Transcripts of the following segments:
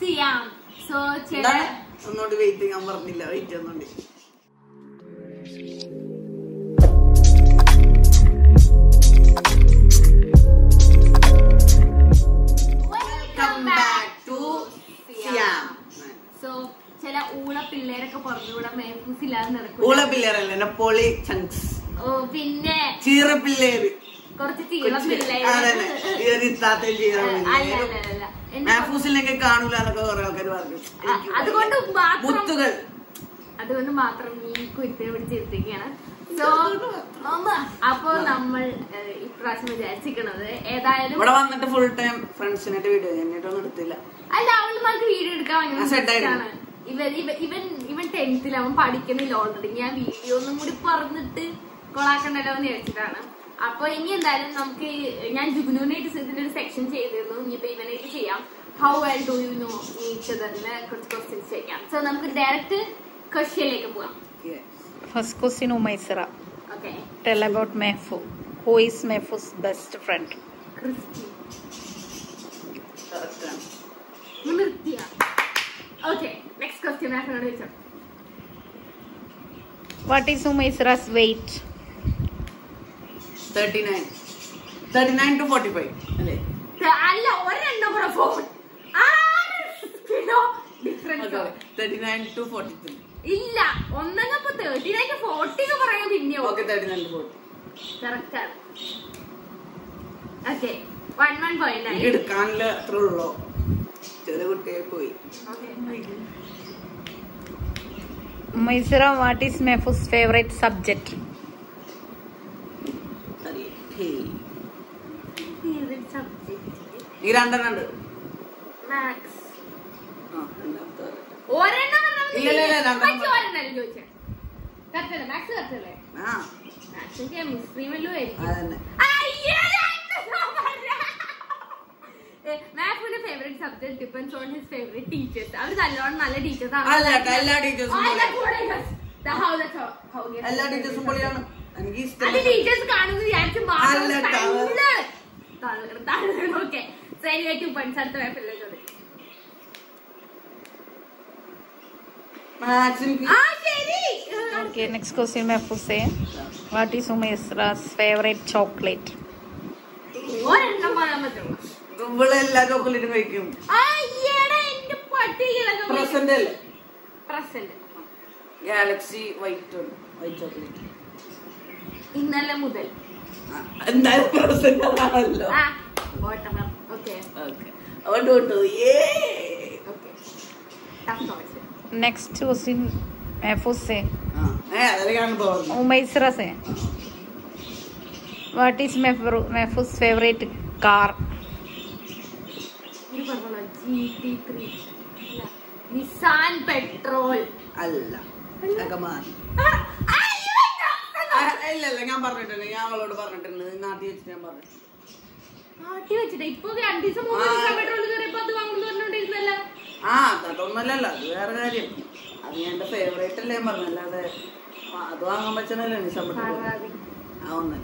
ചെയ്യാം സോ ചില എന്താണ് ഒന്നുകൊണ്ട് വെയിറ്റ് ചെയ്യാൻ പറഞ്ഞില്ല വെയിറ്റ് ചെയ്യുന്നുണ്ട് welcome back to Siyam so ചില ഊള പിള്ളേരൊക്കെ പുറത്തുകൂടെ മേഫൂസ് ഇല്ലാതെ ഊള നടക്കും പിള്ളേരല്ല എന്നെ പൊളി ചങ്ക്സ് ഓ പിന്നെ ചീറ പിള്ളേര് കുറച്ച് തീള അതെ പിള്ളേര് ഇത്താത്തയും ചീറ അല്ല പിള്ളേരും അല്ല അല്ല എന്റെ മാഫൂസില്ലെങ്കിൽ കാണൂല എന്നൊക്കെ കുറെ ആൾക്കാർ പറഞ്ഞു അ- അതുകൊണ്ട് മാത്രം മുത്തുകൾ അതുകൊണ്ട് മാത്രം ഈ കുരുത്തിനെ പിടിച്ചിരുത്തിക്കുകയാണ് സോ അപ്പോ നമ്മൾ ഏഹ്, ഇപ്രാവശ്യം വിചാരിച്ചിരിക്കണത് ഏതായാലും ഇവിടെ വന്നിട്ട് ഫുൾ ടൈം ഫ്രണ്ട്സിനായിട്ട് വീഡിയോ എന്നിട്ടൊന്നും എടുത്തില്ല അല്ല അവളുമാർക്ക് വീഡിയോ എടുക്കാൻ ഭയങ്കര ആ, set ആയിരുന്നു. ഇഷ്ടാണ്. ഇവൻ ഇവൻ- ഇവൻ ഇവൻ ടെൻത്തിൽ അവൻ പഠിക്കുന്നില്ല ഓൾറെഡി ഞാൻ വീഡിയോ ഒന്നും കൂടി പറഞ്ഞിട്ട് കൊളാക്കണ്ടല്ലോ എന്ന് വിചാരിച്ചിട്ടാണ് അപ്പൊ ഇനി എന്തായാലും നമുക്ക് ഞാൻ ജുഗ്നുവിനായിട്ട് ഇതിന്റെ ഒരു സെക്ഷൻ ചെയ്തിരുന്നു ഇനിയിപ്പോ ഇവനായിട്ട് ചെയ്യാം how well do you know each അതറിന് കുറച്ച് ക്വസ്റ്റ്യൻസ് ചോദിക്കാം സോ നമുക്ക് ഡയറക്റ്റ് ക്വസ്റ്റ്യനിലേക്ക് പോവാം First question, Umaisara. Okay Tell about Mehfu. Who is Mehfu's best friend? Christy നിർത്തിയ ഓക്കെ നെക്സ്റ്റ് ക്വസ്റ്റ്യൻ ആഫിനോട് ചോദിച്ചോ What is Umaisara's weight? Thirty nine thirty nine to forty five അല്ലേ അല്ല ഒരെണ്ണം കൂടെ ഫോൺ ആറ് kilo difference thirty nine to forty three ഇല്ല ഒന്നങ്ങപ്പോ തേർട്ടി നൈൻ ഫോർട്ടി ഒക്കെ പറയാൻ പിന്നെയോ okay thirty nine to forty correct ആണ് ഓക്കെ വൺ വൺ പോയിന്റ് എനിക്ക് ആയി എടുക്കാനില്ല അത്ര ഉള്ളോ ചെറിയ കുട്ടിയെ പോയി Umaisara, what is Mehfu's favorite subject? ഈ രണ്ടെണ്ണം ഉണ്ട് മാത്സ് ആ, രണ്ടാമത്തെ പറയട്ടെ. ഒരെണ്ണം പറഞ്ഞാൽ ഇല്ല, ഇല്ല, ഇല്ല, രണ്ടെണ്ണം മറ്റേ ഒരെണ്ണല്ലേ ചോദിച്ചേ കറക്റ്റല്ലേ മാത്സ് കറക്റ്റല്ലേ ആ മാത്സും കെമിസ്ട്രിയും വല്ലതും ആയിരിക്കും അതന്നെ മാത്സിന്റെ favourite subject depends on his favourite teachers അവർ നല്ലോണം നല്ല ടീച്ചേഴ്സ് അല്ല കേട്ടോ, എല്ലാ ടീച്ചേഴ്സും എല്ലാ ടീച്ചേഴ്സും പൊളിയാണ് എനിക്ക് അത് ഇഷ്ടപ്പെട്ടു ടീച്ചേഴ്സ് കാണുന്നത് വിചാരിച്ച് അല്ല, ഓക്കെ സൈനിക ടു പോയിന്റ്സ് അടുത്ത പേപ്പറിലെ ചോദ്യം മാത്സ് എനിക്ക് ആ ശരി Okay, next question, Mehfu say. What is Umaisara's favorite chocolate? ഒരെണ്ണം പറയാൻ പറ്റുള്ളൂ ഇവിടെ എല്ലാ ചോക്ലേറ്റും കഴിക്കും അയ്യടാ എന്റെ പട്ടികളൊക്കെ പ്രസന്റ് അല്ലേ present Galaxy white white chocolate ഇന്നലെ മുതൽ എന്തായാലും പ്രസന്റ് ആണല്ലോ ആ വോട്ടർ ഓക്കെ ഓക്കെ അതുകൊണ്ട് വിട്ടു ഏ okay tough choice Next question, Mehfu say. ആ ഏ അതല്ലേ ഞാൻ പറഞ്ഞു Umaisara say. What is Mehfu, Mehfu's favorite car? ഇത് പറഞ്ഞോളൂ G T three Nissan petrol അല്ല അതൊക്കെ മാറി ആ, ഇല്ല ഇല്ല ഞാൻ പറഞ്ഞിട്ടുണ്ട് ഞാൻ അവളോട് പറഞ്ഞിട്ടുണ്ട് നാട്ടിൽ വെച്ചിട്ട് ഞാൻ പറഞ്ഞു നാട്ടി വെച്ചിട്ട് ഇപ്പൊ രണ്ടു ദിവസം മൂന്ന് ആ. നിസാൻ പെട്രോൾ കയറിയപ്പോ അത് വാങ്ങുന്നു പറഞ്ഞോണ്ടിരുന്നല്ല ആ അതൊന്നല്ലല്ലോ അത് വേറെ കാര്യം അത് ഞാൻ എന്റെ ഫേവറേറ്റ് അല്ലേ ഞാൻ പറഞ്ഞു അല്ലാതെ ആ, അത് വാങ്ങാൻ പറ്റുന്നല്ലേ ഇഷ്ടപ്പെട്ടു ആ ഒന്നല്ല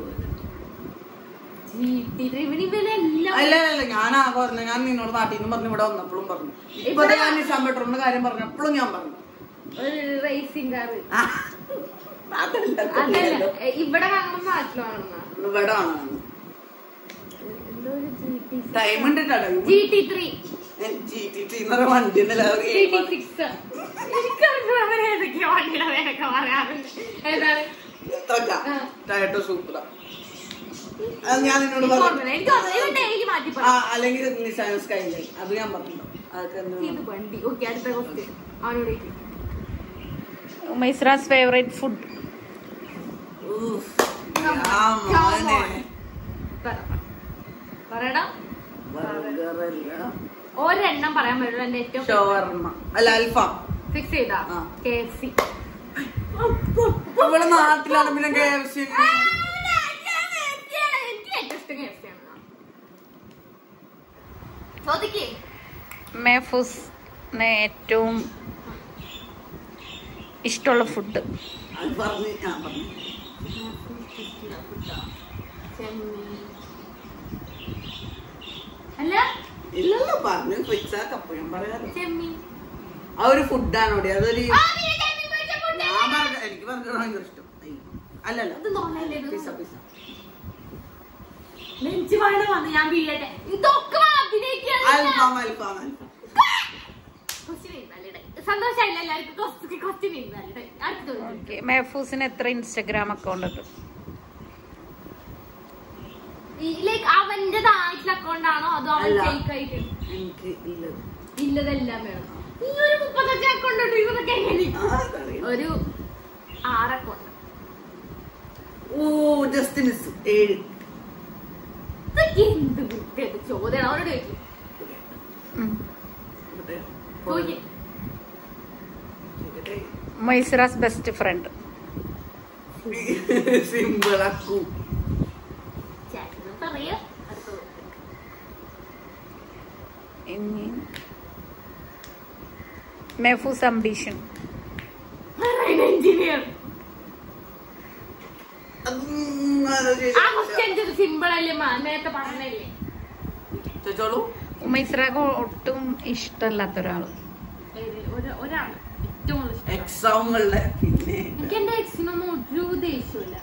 ജി ടി ത്രീ ഇവന് ഇവനെല്ലാം അല്ല അല്ല ഞാൻ ആ പറഞ്ഞു ഞാൻ നിന്നോട് നാട്ടിൽ നിന്ന് പറഞ്ഞു ഇവിടെ വന്നപ്പോഴും പറഞ്ഞു ഇപ്പൊ ഇവിടെ- ഞാൻ നിസാൻ പെട്രോളിന്റെ കാര്യം പറഞ്ഞപ്പോഴും ഞാൻ പറഞ്ഞു ഒരു റേസിംഗ് കാർ ആ, അതല്ല അതല്ല എ, ഇവിടെ വാങ്ങണം നാട്ടിൽ വാങ്ങണം ഇവിടെ വാങ്ങണം എന്തോ ഒരു ജി ടി ടൈം ഉണ്ട് കേട്ടോ G T three G T T എന്ന് പറഞ്ഞ വണ്ടി ഒന്നല്ല അത് ജി ടി സിക്സ് എനിക്കറിയാം ഏതൊക്കെയാ വണ്ടിയുടെ പേരൊക്കെ പറയാറുണ്ട് ഏതാണ് ആ. ടയറ്റോ സൂപ്പറാ അത് ഞാൻ നിന്നോട് എനിക്ക് പറഞ്ഞു ഓർമ്മയില്ല. എനിക്ക് ഓർമ്മയില്ല. ഇവന്റെ എനിക്ക് മാറ്റി ആ പറയാം അല്ലെങ്കിൽ നിസാൻ സ്കൈ ലൈൻ അത് ഞാൻ പറഞ്ഞു അതൊക്കെ ഇത് എന്ത് വണ്ടി ഓക്കെ അടുത്ത ക്വസ്റ്റ്യൻ അവനോട് ചോദിക്ക്. Umaisara's favorite food? ഊഫ്. Come on, ആ come മോനെ. on. പറ, പറ. പറയടാ ബർഗർ അല്ല ഒരെണ്ണം പറയാൻ പറ്റുള്ളൂ എന്റെ ഏറ്റവും ഷവർമ്മ അല്ല അൽഫാം ഫിക്സ് ചെയ്താ ആ. കെ എഫ് സി ഇവിടെ നാട്ടിലാണ് പിന്നെ കെ എഫ് സി എനിക്ക് ഏറ്റവും ഇഷ്ടം കെ എഫ് സി ആണ് ചോദിക്കേ മെഹഫൂസിന് ഏറ്റവും ഇഷ്ടമുള്ള ഫുഡ് അത് പറഞ്ഞ് ഞാൻ പറഞ്ഞു ചെമ്മീൻ അല്ല ഇല്ലല്ലോ പറഞ്ഞു ഫിക്സ് ആക്കാം അപ്പൊ ഞാൻ പറയാലോ ചെമ്മീൻ ആ ഒരു ഫുഡാണ് അവിടെ അതൊരു ആ, പിന്നെ ചെമ്മീൻ പൊരിച്ച food. ഞാൻ പറഞ്ഞ എനിക്ക് പറഞ്ഞത് ഭയങ്കര ഇഷ്ടം ഐ. അല്ലല്ല ഇത് നോക്കല്ലേ ഇത്? പിസ്സ പിസ്സ നെഞ്ച് വേണ്ട വന്ന് ഞാൻ വീഴട്ടെ ഇതൊക്കെ അഭിനയിക്കാണ് അൽഫാം അൽഫാം അൽഫാം ക്വസ്റ്റ്യൻ ഇരുന്നാലിടെ സന്തോഷമായില്ല എല്ലാവർക്കും ക്വസ്റ്റ്യൻ ക്വസ്റ്റ്യൻ ഇരുന്നാലിടെ അടുത്ത ചോദ്യം. ഓക്കെ മെഹഫൂസിന് എത്ര ഇൻസ്റ്റഗ്രാം അക്കൗണ്ട് ഉണ്ട് ഈ ലൈക്ക് അവന്റേതായിട്ടുള്ള അക്കൗണ്ട് ആണോ അതോ അവൻ അല്ല. ഫേക്ക് ആയിട്ട് എനിക്ക് ഇല്ലത് ഇല്ലതെല്ലാം വേണം ഈ ഒരു മുപ്പത്തഞ്ച് അക്കൗണ്ട് ഉണ്ട് ഇവരൊക്കെ എങ്ങനെ ആ, അറിയില്ല. ഒരു ആറ് അക്കൗണ്ട് ഓ ജസ്റ്റ് മിസ് ഏഴ് ഇതൊക്കെ എന്ത് വൃത്തിയായിട്ട് ചോദ്യമാണ് അവരോട് ചോദിക്കും ഇവിടെ. ചോദിക്കും ഇവിടെ. Maisara's best friend simple Akku ചേട്ടന് പറയാ അടുത്ത ചോദ്യം. ഇനി മെഹഫൂസ് അംബീഷൻ Marine engineer. ഉം, അത് ശരി. ആ ക്വസ്റ്റ്യൻ സിമ്പിൾ അല്ലേ മാ നേരത്തെ പറഞ്ഞല്ലേ ചോദിച്ചോളൂ മൈസറാക്ക് ഒട്ടും ഇഷ്ടമല്ലാത്ത ഒരാള് ഏത്? ഒരു- ഒരാള് ഏറ്റവും കൂടുതൽ ഇഷ്ടം എക്സാമുകളുടെ പിന്നെ എനിക്ക് എന്റെ എക്സിനൊന്നും ഒരു ദേഷ്യമില്ല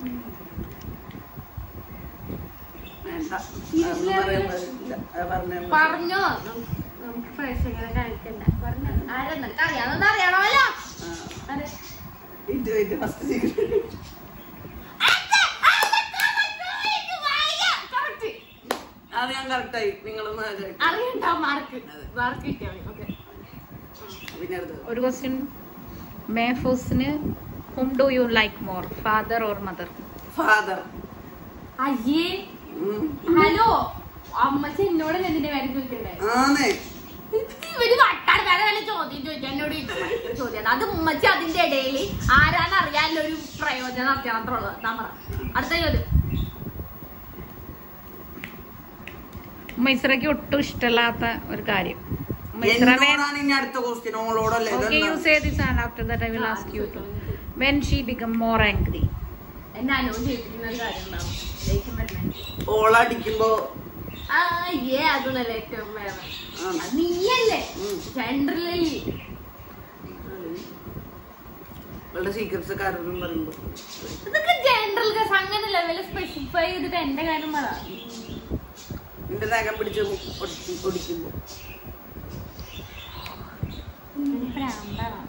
വേണ്ട Seriously അതൊന്നും പറയാൻ പറ്റില്ല. അത് പറഞ്ഞാ മതി. പറഞ്ഞോ നമുക്ക് നമുക്ക് പ്രേക്ഷകരെ കഴിക്കണ്ട പറഞ്ഞോ ആരെന്ന് അറിയാവുന്ന അറിയണമല്ലോ ആ. ആരെ? ഇത് ഇത് first secret. Correct. അത് ഞാൻ കറക്റ്റായി നിങ്ങളൊന്ന് ആലോചിക്ക്. അറിയണ്ട മാർക്ക് മാർക്ക് കിട്ടിയാ മതി ഓക്കെ പിന്നെ അടുത്തത്. ഒരു ക്വസ്റ്റ്യൻ മെഹഫൂസിന് hmm do you like more father or mother father അയ്യേ ഹലോ അമ്മച്ചി എന്നോട് എന്തിന്റെ കാര്യം ചോദിക്കണ്ടേ ആന്നേ ഇവര് വട്ടാട് വേറെ വല്ല ചോദ്യം ചോദിക്കാൻ എന്നോട് ചോദിക്കുന്ന ചോദ്യം അത് ഉമ്മച്ചി അതിന്റെ ഇടയിൽ ആരാന്ന് അറിയാനുള്ള ഒരു പ്രയോജനം നടത്തിയാൽ മാത്രമുള്ളൂ ഞാൻ പറ അടുത്ത ചോദ്യം മൈസറയ്ക്ക് ഒട്ടും ഇഷ്ടമല്ലാത്ത ഒരു കാര്യം മൈസറ എന്നോടാണ് ഇനി അടുത്ത ക്വസ്റ്റ്യൻ ഓളോടല്ലേ Okay, you ഇതെന്താ? say this and after that I will ask you to. When she become more angry. എന്നെ അനുഭവം ചെയ്യിപ്പിക്കുന്ന ഒരു കാര്യം ഉണ്ടാവും ദേഷ്യം വരുന്നത് ഓളടിക്കുമ്പോ ആ ഏ അതൊന്നല്ല ഏറ്റവും വേറെ ആ. അത് നീയല്ലേ ഉം. ജനറലി ഇവളുടെ സീക്രട്സ് ഒക്കെ ആരോടും പറയുമ്പോ ഇതൊക്കെ ജനറൽ കേസ് അങ്ങനെ ലെവലിൽ സ്പെസിഫൈ ചെയ്തിട്ട് എന്റെ കാര്യം പറ നിന്റെ നഖം പിടിച്ച് ഒടി- ഒടിക്കുമ്പോ എനിക്ക് ഭ്രാന്താണ്.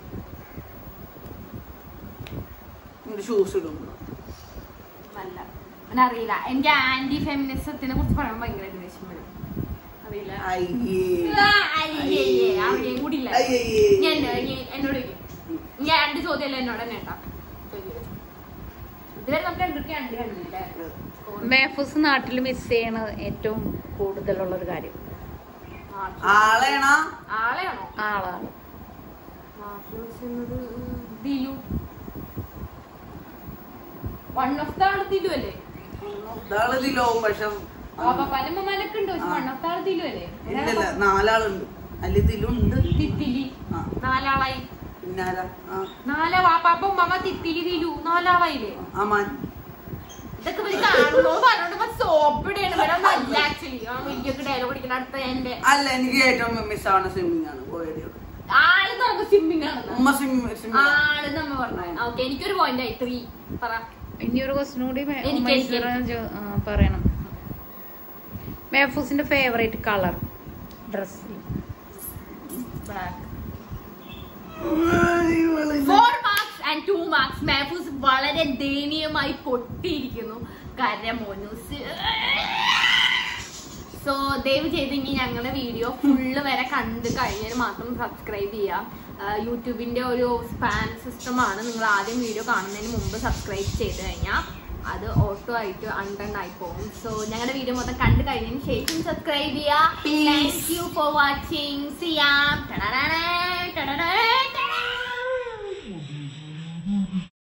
നിന്റെ ഷൂസ് ഇടുമ്പോ അല്ല അവനറിയില്ല എനിക്ക് ആന്റി ഫെമിനിസത്തിനെ കുറിച്ച് പറയാൻ ഭയങ്കര ദേഷ്യം വരും അറിയില്ല അയ്യേ ആ, അയ്യേ, അയ്യേ, അവിടെയും കൂടി ഇല്ല അയ്യേ. ഞാൻ ഞാൻ- എന്നോട് ചോദിക്കും. ഞാൻ രണ്ട് ചോദ്യമല്ല എന്നോട് തന്നെ കേട്ടോ ചോദിക്കും. ഇതുവരെ നമുക്ക് രണ്ടൊക്കെ രണ്ട് കണ്ടില്ലേ മേഫൂസ് നാട്ടിൽ മിസ് ചെയ്യണ ഏറ്റവും കൂടുതലുള്ള ഒരു കാര്യം ആളേണാ ആളെയാണോ ആളാണ് മാഫിയോസ് ദിലു വൺ ഓഫ് ദ ആള് ദിലു അല്ലേ ഇതാള് ഇതിലാവും പക്ഷെ പനമ്മമാനൊക്കെ ഉണ്ട് പക്ഷെ വൺ ഓഫ് ദ ആള് ദിലു അല്ലേ ഇല്ലല്ല നാലാളുണ്ട് അല്ല ഇതിലുണ്ട് തിത്തിലി ആ നാലാളായി പിന്നാരാ ആ നാലാ വാപ്പാപ്പ ഉമ്മ തിത്തിലി ദിലു നാലാളായില്ലേ അമാൻ ഇതൊക്കെ ഇവര് കാണുമ്പോ പറഞ്ഞോണ്ട് സോപ്പിടെയാണ് ഇവരെ നല്ല ആക്ച്വലി ആ വലിയ ഡയലോഗ് അടിക്കുന്ന അടുത്ത എന്റെ അല്ല എനിക്ക് ഏറ്റവും മിസ് ആവുന്ന സ്വിമ്മിങ് ആണ് പോയത് ആള് നമുക്ക് സ്വിമ്മിങ് ആണ് ഉമ്മ സ്വിമ്മിങ് ആള് നമ്മ പറഞ്ഞു ഓക്കെ എനിക്കൊരു പോയിന്റ് ആയി ത്രീ പറ ഇനി ഒരു ക്വസ്റ്റൻ കൂടി മേ- എനിക്ക് മൈസൂർ ജോ- ആ, പറയണം മേഫൂസിന്റെ favourite colour dress four marks and two marks Mahfooz വളരെ ദയനീയമായി പൊട്ടിയിരിക്കുന്നു കരമോനൂസ് സോ ദയവ് ചെയ്തെങ്കിൽ ഞങ്ങളുടെ വീഡിയോ ഫുള്ള് വരെ കണ്ട് കഴിഞ്ഞാൽ മാത്രം സബ്സ്ക്രൈബ് ചെയ്യുക യൂട്യൂബിന്റെ ഒരു സ്പാൻ സിസ്റ്റമാണ് നിങ്ങൾ ആദ്യം വീഡിയോ കാണുന്നതിന് മുമ്പ് സബ്സ്ക്രൈബ് ചെയ്ത് കഴിഞ്ഞാൽ അത് ഓട്ടോ ആയിട്ട് അൺഡൺ ആയി പോകും സോ ഞങ്ങളുടെ വീഡിയോ മൊത്തം കണ്ടു കഴിഞ്ഞതിന് ശേഷം സബ്സ്ക്രൈബ് ചെയ്യുക താങ്ക് യു ഫോർ വാച്ചിങ് സിയാം